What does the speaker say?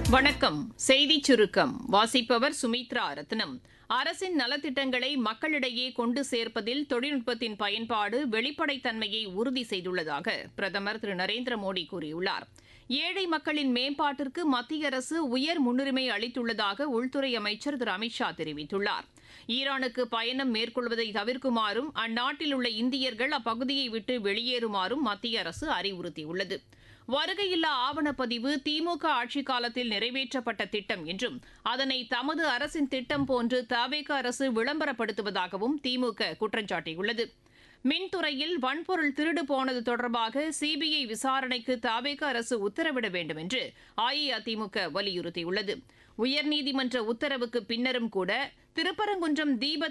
வணக்கம் செய்திச் சுருக்கம் வாசிப்பவர் சுமித்ரா ரத்னம் அரசின் நலத்திட்டங்களை மக்களிடையே கொண்டு சேர்ப்பதில் தொழில்நுட்பத்தின் பயன்பாடு வெளிப்படைத்தன்மையை உறுதி செய்துள்ளதாக பிரதமர் திரு நரேந்திர மோடி கூறியுள்ளார் ஏழை மக்களின் மேம்பாட்டிற்கு மத்திய அரசு உயர் முன்னுரிமை அளித்துள்ளதாக உள்துறை அமைச்சர் திரு அமித்ஷா தெரிவித்துள்ளார் ஈரானுக்கு பயணம் மேற்கொள்வதை தவிர்க்குமாறும் அந்நாட்டில் உள்ள இந்தியர்கள் அப்பகுதியை விட்டு வெளியேறுமாறும் மத்திய அரசு அறிவுறுத்தியுள்ளது வருகையில்லா ஆவணப்பதிவு திமுக ஆட்சிக் காலத்தில் நிறைவேற்றப்பட்ட திட்டம் என்றும் அதனை தமது அரசின் திட்டம் போன்று தவேக அரசு விளம்பரப்படுத்துவதாகவும் திமுக குற்றம் சாட்டியுள்ளது மின்துறையில் வன்பொருள் திருடு போனது தொடர்பாக சிபிஐ விசாரணைக்கு தவேக அரசு உத்தரவிட வேண்டும் என்று அஇஅதிமுக வலியுறுத்தியுள்ளது உயர்நீதிமன்ற உத்தரவுக்கு பின்னரும் கூட திருப்பரங்குன்றம் தீப